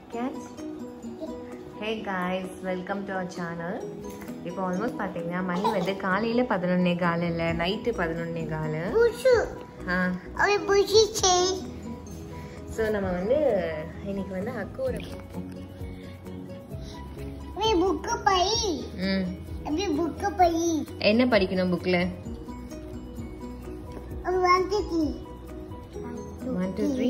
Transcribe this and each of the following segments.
Cats? Hey guys welcome to our channel இப்போ almost பார்த்தீங்கன்னா மணி வந்து காலையில் பதினொன்னே கால் இல்லை நைட்டு பதினொன்னே கால் புஷு ஆ அவன் புஷி செய் ஸோ நம்ம வந்து இன்னைக்கு வந்து அக்குவோட அவன் புக்கு பை ம் அவன் புக்கு பை என்ன படிக்கணும் புக்கில் அவன் வாங்கிட்டு ஒன் டூ த்ரீ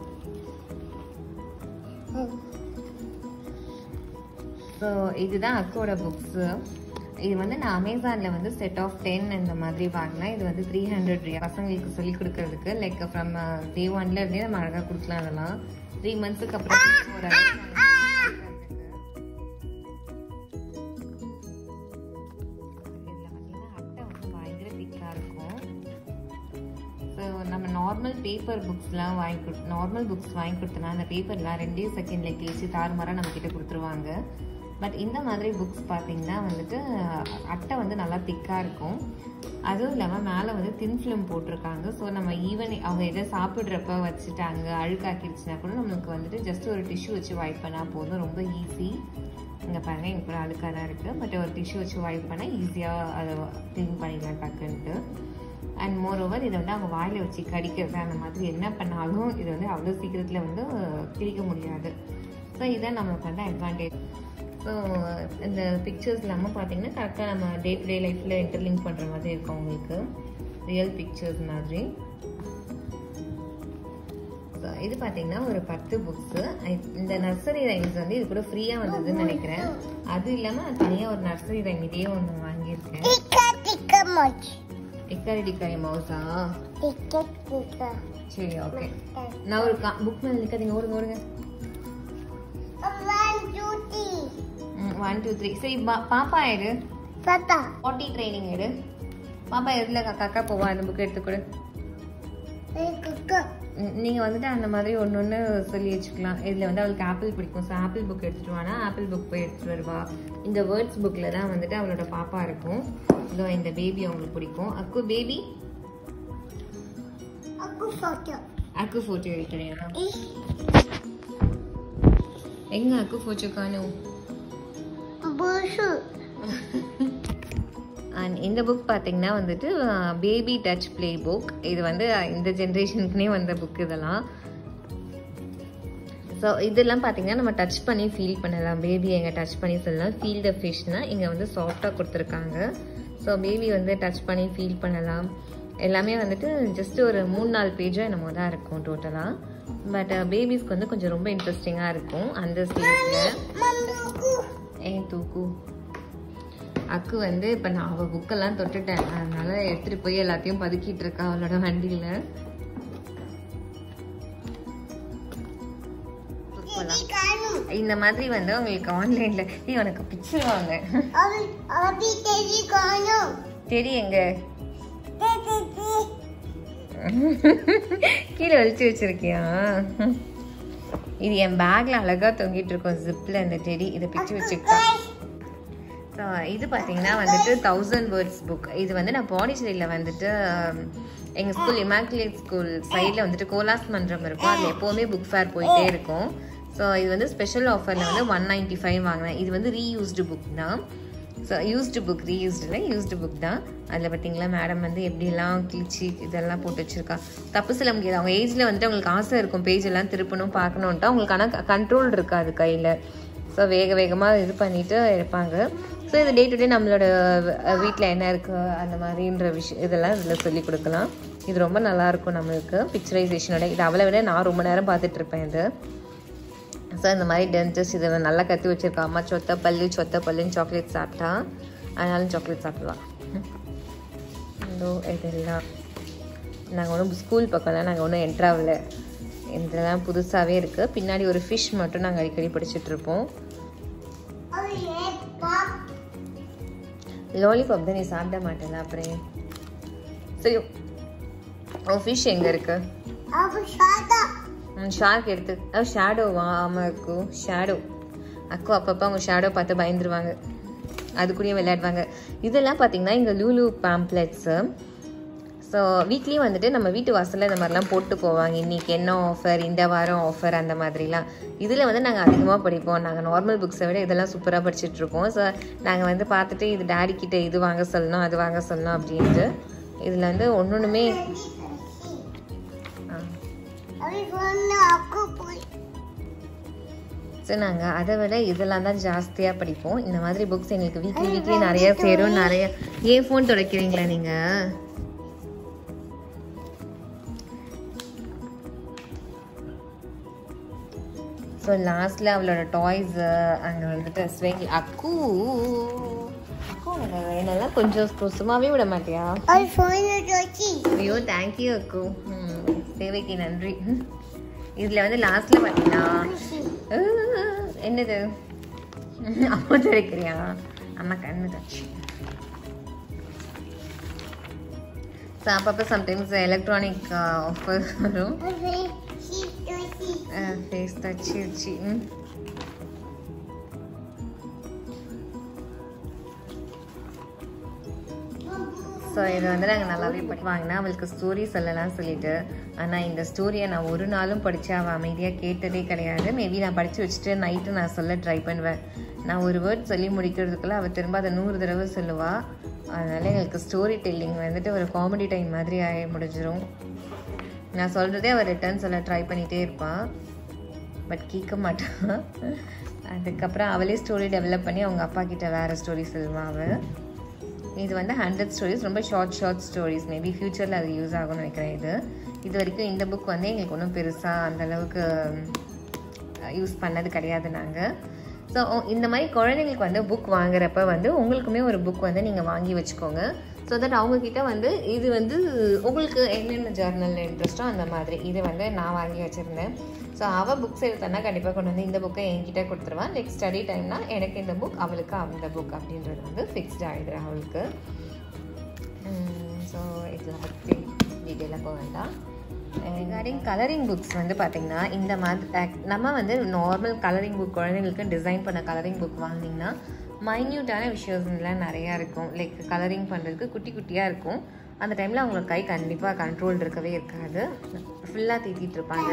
ஸோ இதுதான் அக்கோட புக்ஸு இது வந்து நான் அமேசானில் வந்து செட் ஆஃப் டென் இந்த மாதிரி வாங்கினேன் இது வந்து த்ரீ ஹண்ட்ரட் பசங்களுக்கு சொல்லி கொடுக்கறதுக்கு லைக் ஃப்ரம் டே ஒன்ல இருந்தே நம்ம அழகாக கொடுக்கலாம் அதெல்லாம் த்ரீ மந்த்ஸுக்கு அப்புறம் ஒரு இதில் பார்த்தீங்கன்னா அட்டை வந்து பயங்கர திக்காக இருக்கும் ஸோ நம்ம நார்மல் பேப்பர் புக்ஸ்லாம் வாங்கி கொடு நார்மல் புக்ஸ் வாங்கி கொடுத்தனா அந்த பேப்பர்லாம் ரெண்டே செகண்டில் கிழிச்சு தாறுமாறாக நம்மக்கிட்ட கொடுத்துருவாங்க பட் இந்த மாதிரி புக்ஸ் பார்த்தீங்கன்னா வந்துட்டு அட்டை வந்து நல்லா திக்காக இருக்கும் அதுவும் இல்லாமல் மேலே வந்து தின் ஃபிலிம் போட்டிருக்காங்க ஸோ நம்ம ஈவன் அவங்க எதை சாப்பிட்றப்ப வச்சுட்டாங்க அழுக்காக்கிடுச்சுன்னா கூட நம்மளுக்கு வந்துட்டு ஜஸ்ட் ஒரு டிஷ்யூ வச்சு வைப் பண்ணால் போதும் ரொம்ப ஈஸி இங்கே பாருங்க எனக்கு கூட அழுக்காக தான் இருக்குது பட் ஒரு டிஷ்யூ வச்சு வைப் பண்ணால் ஈஸியாக அதை க்ளீன் பண்ணிடலாம் டக்குன்ட்டு அண்ட் மோர் ஓவர் இதை வந்து அவங்க வாயில் வச்சு கடிக்கிறது அந்த மாதிரி என்ன பண்ணாலும் இது வந்து அவ்வளோ சீக்கிரத்தில் வந்து கிழிக்க முடியாது ஸோ இதான் நம்மளுக்கு வந்து அட்வான்டேஜ் ஸோ இந்த பிக்சர்ஸ் இல்லாமல் பார்த்தீங்கன்னா கரெக்டாக நம்ம டே டு டே லைஃப்பில் இன்டர்லிங்க் பண்ணுற மாதிரி இருக்கும் உங்களுக்கு ரியல் பிக்சர்ஸ் மாதிரி ஸோ இது பார்த்தீங்கன்னா ஒரு பத்து புக்ஸு இந்த நர்சரி ரைம்ஸ் வந்து இது கூட ஃப்ரீயாக வந்ததுன்னு நினைக்கிறேன் அது இல்லாமல் தனியாக ஒரு நர்சரி ரைம் இதே ஒன்று வாங்கியிருக்கேன் டிக்கா டிக்கா மச் இக்காரி டிக்காரி மவுஸா டிக்கா டிக்கா சரி ஓகே நான் ஒரு புக் மேலே நிற்காதீங்க ஓடுங்க ஓடுங்க அவன் ஜூட்டி ஒன் டூ த்ரீ சரி பா- பாப்பா எடு சத்தா பாட்டி ட்ரைனிங் எடு பாப்பா எதில் கக்கா போவா அந்த புக் எடுத்துக்கொடு குக்கு ம், நீங்க வந்துட்டு அந்த மாதிரி ஒன்று ஒன்று சொல்லி வச்சுக்கலாம் இதில் வந்து அவளுக்கு ஆப்பிள் பிடிக்கும் ஸோ ஆப்பிள் புக் எடுத்துட்டு வானா ஆப்பிள் புக் போய் எடுத்துட்டு வருவா இந்த வேர்ட்ஸ் புக்கில் தான் வந்துட்டு அவளோட பாப்பா இருக்கும் இதோ இந்த பேபி அவங்களுக்கு பிடிக்கும் அக்கு பேபி aku foto அக்கு ஃபோட்டோ எடுக்கிறியா எங்க அக்கு ஃபோட்டோ காணும் busu அண்ட் இந்த புக் பார்த்தீங்கன்னா வந்துட்டு பேபி டச் ப்ளே புக் இது வந்து இந்த ஜென்ரேஷனுக்குனே வந்த புக் இதெல்லாம் ஸோ இதெல்லாம் பார்த்தீங்கன்னா நம்ம டச் பண்ணி ஃபீல் பண்ணலாம் பேபி எங்கே டச் பண்ணி சொல்லலாம் ஃபீல் த ஃபிஷ்னால் இங்கே வந்து சாஃப்டாக கொடுத்துருக்காங்க ஸோ பேபி வந்து டச் பண்ணி ஃபீல் பண்ணலாம் எல்லாமே வந்துட்டு ஜஸ்ட் ஒரு மூணு நாலு பேஜோ என்னமோ தான் இருக்கும் டோட்டலாக பட் பேபிஸ்க்கு வந்து கொஞ்சம் ரொம்ப இன்ட்ரெஸ்டிங்காக இருக்கும் அந்த ஸ்டேஜில் mamuku ஏன் தூக்கு அக்கு வந்து இப்போ நான் அவள் புக்கெல்லாம் தொட்டுட்டேன் அதனால எடுத்துட்டு போய் எல்லாத்தையும் பதுக்கிட்டு இருக்கா அவளோட வண்டியில jadi kanu இந்த மாதிரி வந்து உங்களுக்கு ஆன்லைன்ல நீ உனக்கு பிக்சர் வாங்க abi abi jadi kanu தெரி எங்க tete கீழே வலிச்சு வச்சிருக்கியா இது என் பேக்ல அழகா தொங்கிட்டு இருக்கும் ஜிப்ல இந்த செடி இதை பிச்சு வச்சுக்கிட்டா ஸோ இது பார்த்தீங்கன்னா வந்துட்டு தௌசண்ட் வேர்ட்ஸ் புக் இது வந்து நான் பாண்டிச்சேரியில் வந்துட்டு எங்கள் ஸ்கூல் இமாக்குலேட் ஸ்கூல் சைடில் வந்துட்டு கோலாஸ் மன்றம் இருக்கும் அதில் எப்போவுமே புக் ஃபேர் போயிட்டே இருக்கும் ஸோ இது வந்து ஸ்பெஷல் ஆஃபரில் வந்து ஒன் நைன்ட்டி ஃபைவ் வாங்கினேன் இது வந்து ரீயூஸ்டு புக் தான் ஸோ யூஸ்டு புக் ரீயூஸ்டு இல்லை யூஸ்டு புக் தான் அதில் பார்த்தீங்களா மேடம் வந்து எப்படிலாம் கிழிச்சி இதெல்லாம் போட்டு வச்சிருக்கா தப்பு சொல்ல முடியாது அவங்க ஏஜில் வந்துட்டு அவங்களுக்கு ஆசை இருக்கும் பேஜ் எல்லாம் திருப்பணும் பார்க்கணுன்ட்டு அவங்களுக்கு ஆனால் கண்ட்ரோல் இருக்காது கையில் ஸோ வேக வேகமாக இது பண்ணிட்டு இருப்பாங்க ஸோ இது டே டு டே நம்மளோட வீட்டில் என்ன இருக்குது அந்த மாதிரின்ற விஷயம் இதெல்லாம் இதில் சொல்லி கொடுக்கலாம் இது ரொம்ப நல்லா இருக்கும் நம்மளுக்கு பிக்சரைசேஷனோட இது அவளை விட நான் ரொம்ப நேரம் பார்த்துட்டு இருப்பேன் இது ஸோ இந்த மாதிரி டென்டஸ் இதில் நல்லா கற்று வச்சிருக்கா அம்மா சொத்த பல்லு சொத்த பல்லுன்னு சாக்லேட் சாப்பிட்டா அதனாலும் சாக்லேட் சாப்பிடலாம் இதோ இதெல்லாம் நாங்கள் ஒன்றும் ஸ்கூல் பக்கம்லாம் நாங்கள் ஒன்றும் என்ட்ராகல இதெல்லாம் புதுசாகவே இருக்குது பின்னாடி ஒரு ஃபிஷ் மட்டும் நாங்கள் அடிக்கடி படிச்சுட்டு இருப்போம் abi eh pop லாலிபாப் தான் நீ சாப்பிட மாட்டேல அப்புறம் சரி ஓ ஃபிஷ் எங்கே இருக்கு abi shada ஷார்க் எடுத்து அது ஷேடோவா ஆமாம் இருக்கும் ஷேடோ அக்கோ அப்பப்போ அவங்க ஷேடோ பார்த்து பயந்துருவாங்க அது கூடயும் விளையாடுவாங்க இதெல்லாம் பார்த்தீங்கன்னா இங்கே லூலு பேம்ப்ளெட்ஸு ஸோ வீக்லி வந்துட்டு நம்ம வீட்டு வாசலில் இந்த மாதிரிலாம் போட்டு போவாங்க இன்றைக்கி என்ன ஆஃபர் இந்த வாரம் ஆஃபர் அந்த மாதிரிலாம் இதில் வந்து நாங்கள் அதிகமாக படிப்போம் நாங்கள் நார்மல் புக்ஸை விட இதெல்லாம் சூப்பராக படிச்சுட்ருப்போம் ஸோ நாங்கள் வந்து பார்த்துட்டு இது டேடி கிட்ட இது வாங்க சொல்லணும் அது வாங்க சொல்லணும் அப்படின்ட்டு இதில் வந்து ஒன்று ஒன்றுமே அவி சொன்ன அக்கு போய் ஸோ நாங்கள் அதை விட இதெல்லாம் தான் ஜாஸ்தியாக படிப்போம் இந்த மாதிரி புக்ஸ் எங்களுக்கு வீக்லி வீக்லி நிறைய சேரும் நிறைய ஏன் ஃபோன் துடைக்கிறீங்களா நீங்கள் ஸோ லாஸ்ட்டில் அவளோட டாய்ஸு அங்கே வந்துட்டு ஸ்விங் அக்கு அக்கு உனக்கு என்னெல்லாம் கொஞ்சம் சு- சும்மாவே விட மாட்டியா அவி சொன்ன ஜோச்சி ஐயோ தேங்க்யூ அக்கு ம், சேவைக்கு நன்றி இதில் வந்து லாஸ்ட்டில் பார்த்தீங்கன்னா அஹ், என்னது அம்மா துடைக்கிறியா அம்மா கண்ணு தச்சு ஸோ அப்பப்போ சம்டைம்ஸ் எலக்ட்ரானிக் ஆஃபர் வரும் அவி சி ஜோச்சி ஃபேஸ் தச்சு வச்சு ம் ஸோ இதை வந்து நாங்கள் நல்லாவே படி வாங்கினா அவளுக்கு ஸ்டோரி சொல்லலாம் சொல்லிட்டு ஆனால் இந்த ஸ்டோரியை நான் ஒரு நாளும் படித்து அவள் அமைதியாக கேட்டதே கிடையாது மேபி நான் படித்து வச்சுட்டு நைட்டு நான் சொல்ல ட்ரை பண்ணுவேன் நான் ஒரு வேர்ட் சொல்லி முடிக்கிறதுக்குள்ளே அவள் திரும்ப அதை நூறு தடவை சொல்லுவாள் அதனால் எங்களுக்கு ஸ்டோரி டெல்லிங் வந்துட்டு ஒரு காமெடி டைம் மாதிரி ஆகி முடிஞ்சிரும் நான் சொல்கிறதே அவள் ரிட்டர்ன் சொல்ல ட்ரை பண்ணிகிட்டே இருப்பாள் பட் கேட்க மாட்டான் அதுக்கப்புறம் அவளே ஸ்டோரி டெவலப் பண்ணி அவங்க அப்பா கிட்ட வேறு ஸ்டோரி சொல்லுவாள் அவள் இது வந்து ஹண்ட்ரட் ஸ்டோரிஸ் ரொம்ப ஷார்ட் ஷார்ட் ஸ்டோரிஸ் மேபி ஃப்யூச்சரில் அது யூஸ் ஆகும்னு நினைக்கிறேன் இது இது வரைக்கும் இந்த புக் வந்து எங்களுக்கு ஒன்றும் பெருசாக அந்த அளவுக்கு யூஸ் பண்ணது கிடையாது நாங்கள் ஸோ இந்த மாதிரி குழந்தைங்களுக்கு வந்து புக் வாங்குறப்ப வந்து உங்களுக்குமே ஒரு புக் வந்து நீங்கள் வாங்கி வச்சுக்கோங்க ஸோ தட் அவங்கக்கிட்ட வந்து இது வந்து உங்களுக்கு என்னென்ன ஜேர்னலில் இன்ட்ரெஸ்ட்டோ அந்த மாதிரி இது வந்து நான் வாங்கி வச்சுருந்தேன் ஸோ அவள் புக்ஸ் எடுத்தனா கண்டிப்பாக கொண்டு வந்து இந்த புக்கை என்கிட்ட கொடுத்துருவான் நெக்ஸ்ட் ஸ்டடி டைம்னா எனக்கு இந்த புக் அவளுக்கு அந்த புக் அப்படின்றது வந்து ஃபிக்ஸ்ட் ஆகிடுது அவளுக்கு ஸோ இதில் பற்றி டீட்டெயிலாக போக வேண்டாம் ரிகார்டிங் கலரிங் புக்ஸ் வந்து பார்த்திங்கன்னா இந்த மாதிரி நம்ம வந்து நார்மல் கலரிங் புக் குழந்தைங்களுக்கு டிசைன் பண்ண கலரிங் புக் வாங்கினீங்கன்னா மைன்யூட்டான விஷயம்லாம் நிறையா இருக்கும் லைக் கலரிங் பண்ணுறதுக்கு குட்டி குட்டியாக இருக்கும் அந்த டைமில் அவங்களுக்கு கை கண்டிப்பாக கண்ட்ரோல் இருக்கவே இருக்காது ஃபுல்லாக தீட்டிகிட்டு இருப்பாங்க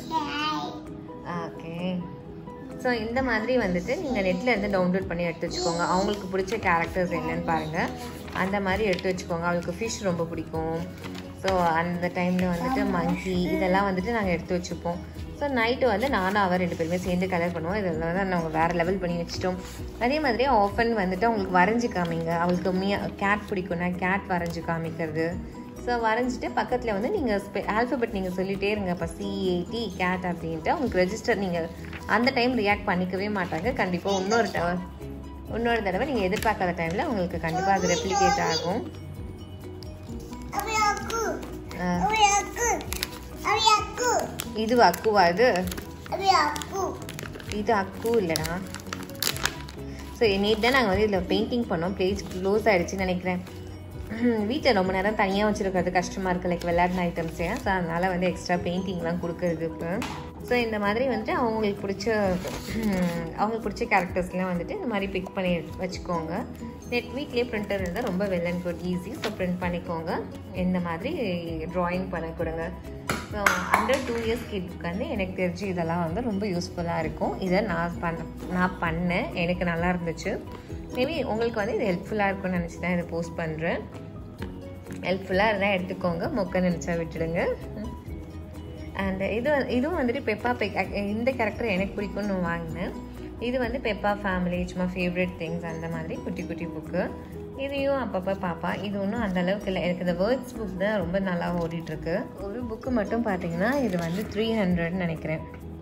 ஓகே ஸோ இந்த மாதிரி வந்துட்டு நீங்கள் நெட்டில் இருந்து டவுன்லோட் பண்ணி எடுத்து வச்சுக்கோங்க அவங்களுக்கு பிடிச்ச கேரக்டர்ஸ் என்னன்னு பாருங்கள் அந்த மாதிரி எடுத்து வச்சுக்கோங்க அவளுக்கு ஃபிஷ் ரொம்ப பிடிக்கும் ஸோ அந்த டைமில் வந்துட்டு மங்கி இதெல்லாம் வந்துட்டு நாங்கள் எடுத்து வச்சுப்போம் ஸோ நைட்டு வந்து நானும் அவர் ரெண்டு பேருமே சேர்ந்து கலர் பண்ணுவோம் இதெல்லாம் தான் நாங்கள் வேறு லெவல் பண்ணி வச்சிட்டோம் அதே மாதிரி ஆஃபன் வந்துட்டு அவங்களுக்கு வரைஞ்சி காமிங்க அவளுக்கு மியா கேட் பிடிக்கும்னா கேட் வரைஞ்சி காமிக்கிறது ஸோ வரைஞ்சிட்டு பக்கத்தில் வந்து நீங்கள் ஸ்பெ ஆல்ஃபபெட் நீங்கள் சொல்லிகிட்டே இருங்க இப்போ சிஏடி கேட் அப்படின்ட்டு அவங்களுக்கு ரெஜிஸ்டர் நீங்கள் அந்த டைம் ரியாக்ட் பண்ணிக்கவே மாட்டாங்க கண்டிப்பாக இன்னொரு ட இன்னொரு தடவை நீங்கள் எதிர்பார்க்காத டைமில் உங்களுக்கு கண்டிப்பாக அது ரெப்ளிகேட் ஆகும் அவி அக்கு அஹ், அவி அக்கு அவி அக்கு இது அக்குவா இது அவி அக்கு இது அக்கு இல்லைடா ஸோ நேற்று தான் நாங்கள் வந்து இதில் பெயிண்டிங் பண்ணோம் பேஜ் க்ளோஸ் ஆகிடுச்சின்னு நினைக்கிறேன் வீட்டில் ரொம்ப நேரம் தனியாக வச்சுருக்கிறது கஷ்டமாக இருக்குது லைக் விளையாடின ஐட்டம்ஸே ஸோ அதனால் வந்து எக்ஸ்ட்ரா பெயிண்டிங்லாம் கொடுக்குறது இப்போ ஸோ இந்த மாதிரி வந்துட்டு அவங்களுக்கு பிடிச்ச ஹம், அவங்களுக்கு பிடிச்ச கேரக்டர்ஸ்லாம் வந்துட்டு இந்த மாதிரி பிக் பண்ணி வச்சுக்கோங்க நெட் வீட்லேயே பிரிண்டர் இருந்தால் ரொம்ப well and good easy so print பண்ணிக்கோங்க இந்த மாதிரி ட்ராயிங் பண்ண கொடுங்க ஸோ அண்டர் டூ இயர்ஸ் கிட்க்கு வந்து எனக்கு தெரிஞ்சு இதெல்லாம் வந்து ரொம்ப யூஸ்ஃபுல்லாக இருக்கும் இதை நான் பண்ண நான் பண்ணேன் எனக்கு நல்லா இருந்துச்சு மேபி உங்களுக்கு வந்து இது ஹெல்ப்ஃபுல்லாக இருக்கும்னு நினச்சி தான் இதை போஸ்ட் பண்ணுறேன் ஹெல்ப்ஃபுல்லாக இருந்தால் எடுத்துக்கோங்க மொக்க நினச்சா விட்டுடுங்க அண்ட் இது வந்து- இதுவும் வந்துட்டு பெப்பா பெக் இந்த கேரக்டர் எனக்கு பிடிக்கும்னு வாங்கினேன் இது வந்து பெப்பா ஃபேமிலி சும்மா ஃபேவரட் திங்ஸ் அந்த மாதிரி குட்டி குட்டி புக்கு இதையும் அப்பப்போ பாப்பா இது ஒன்றும் அந்த அளவுக்கு இல்லை எனக்கு இந்த வேர்ட்ஸ் புக் தான் ரொம்ப நல்லா ஓடிட்டுருக்கு ஒரு புக்கு மட்டும் பார்த்தீங்கன்னா இது வந்து த்ரீ ஹண்ட்ரட்னு நினைக்கிறேன்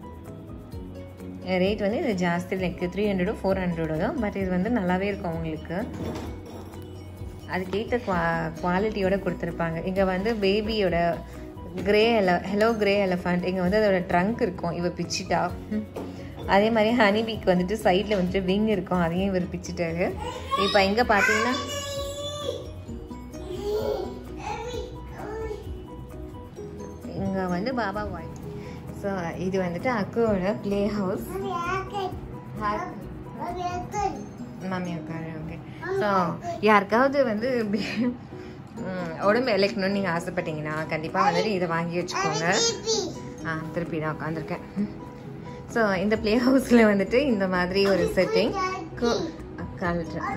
ரேட் வந்து இது ஜாஸ்தி லைக் த்ரீ ஹண்ட்ரடோ ஃபோர் ஹண்ட்ரடோ தான் பட் இது வந்து நல்லாவே இருக்கும் அவங்களுக்கு அதுக்கேற்ற குவா குவாலிட்டியோட கொடுத்துருப்பாங்க இங்கே வந்து பேபியோட கிரே எல ஹலோ கிரே எலஃபண்ட் இங்கே வந்து அதோட ட்ரங்க் இருக்கும் இவ பிச்சிட்டா அதே மாதிரி ஹனிபிக்கு வந்துட்டு சைடில் வந்துட்டு விங் இருக்கும் அதையும் இவர் பிச்சிட்டாரு இப்போ இங்கே பார்த்தீங்கன்னா இங்கே வந்து பாபா வாய் ஸோ இது வந்துட்டு அக்குவோட ப்ளே ஹவுஸ் அவி அக்கு அவி அக்கு மாமி உட்காரு ஓகே ஸோ யாருக்காவது வந்து ம், உடம்பு இழைக்கணும்னு நீங்கள் ஆசைப்பட்டீங்கன்னா கண்டிப்பாக வந்துட்டு இதை வாங்கி வச்சுக்கோங்க ஆ திருப்பி நான் உட்காந்துருக்கேன் ஸோ இந்த ப்ளே ஹவுஸில் வந்துட்டு இந்த மாதிரி ஒரு செட்டிங் காலிட்டுறேன்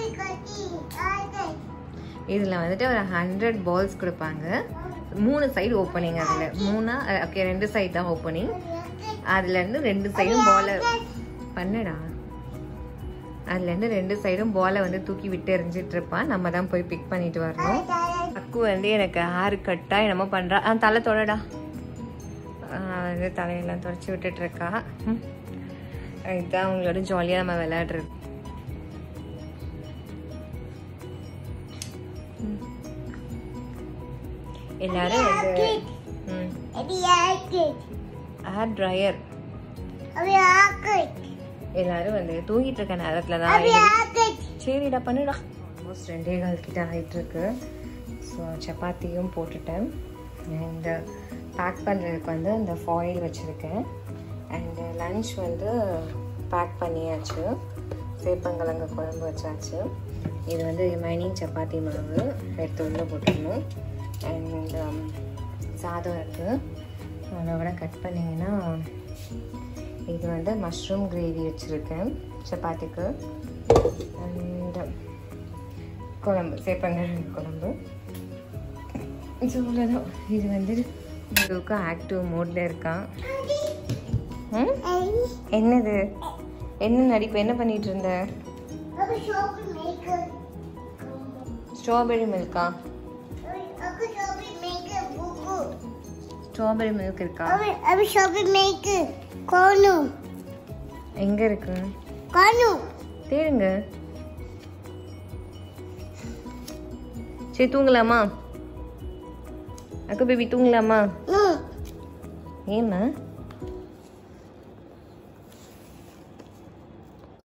இதில் வந்துட்டு ஒரு ஹண்ட்ரட் பால்ஸ் கொடுப்பாங்க மூணு சைடு ஓப்பனிங் அதில் மூணா ஓகே ரெண்டு சைடு தான் ஓப்பனிங் அதுலேருந்து ரெண்டு சைடும் பாலை பண்ணடா அதுலேருந்து ரெண்டு சைடும் பாலை வந்து தூக்கி விட்டு எறிஞ்சிட்டு இருப்பான் நம்ம தான் போய் பிக் பண்ணிட்டு வரணும் அக்கு வந்து எனக்கு ஹேர் கட்டா என்னமோ பண்ணுறா ஆ தலை தொடடா ஆ, வந்து தலையெல்லாம் தொடச்சி விட்டுட்டு இருக்கா ம். இதுதான் அவங்களோட ஜாலியாக நம்ம விளையாடுறது ம். எல்லாரும் வந்து ம் ஹேர் ட்ரையர் எல்லாரும் வந்து தூங்கிட்டு இருக்க நேரத்தில் தான் எழுதி- சரிடா பண்ணுடா ஆல்மோஸ்ட் ரெண்டே கால் கிட்ட ஆகிட்டு இருக்கு ஸோ சப்பாத்தியும் போட்டுட்டேன் அண்ட் பேக் பண்ணுறதுக்கு வந்து அந்த ஃபாயில் வச்சுருக்கேன் அண்டு லன்ச் வந்து பேக் பண்ணியாச்சு சேப்பங்கிழங்கு குழம்பு வச்சாச்சு இது வந்து ரிமைனிங் சப்பாத்தி மாவு எடுத்து உள்ளே போட்டுக்கணும் அண்ட் சாதம் இருக்குது அதை விட கட் பண்ணிங்கன்னா இது வந்து மஷ்ரூம் கிரேவி வச்சுருக்கேன் சப்பாத்திக்கு அண்ட் குழம்பு சேப்பங்கிழங்கு குழம்பு ஸோ அவ்வளோதான் இது வந்து இதுக்கு ஆக்டிவ் மோடில் இருக்கான் ம்? என்னது என்ன நடிப்பு என்ன பண்ணிட்டு இருந்த ஸ்ட்ராபெரி மில்கா ஸ்ட்ராபெரி மில்க் இருக்கா எங்க இருக்கு தேடுங்க சரி தூங்கலாமா அக்கா பேபி தூங்கலாமா ஏம்மா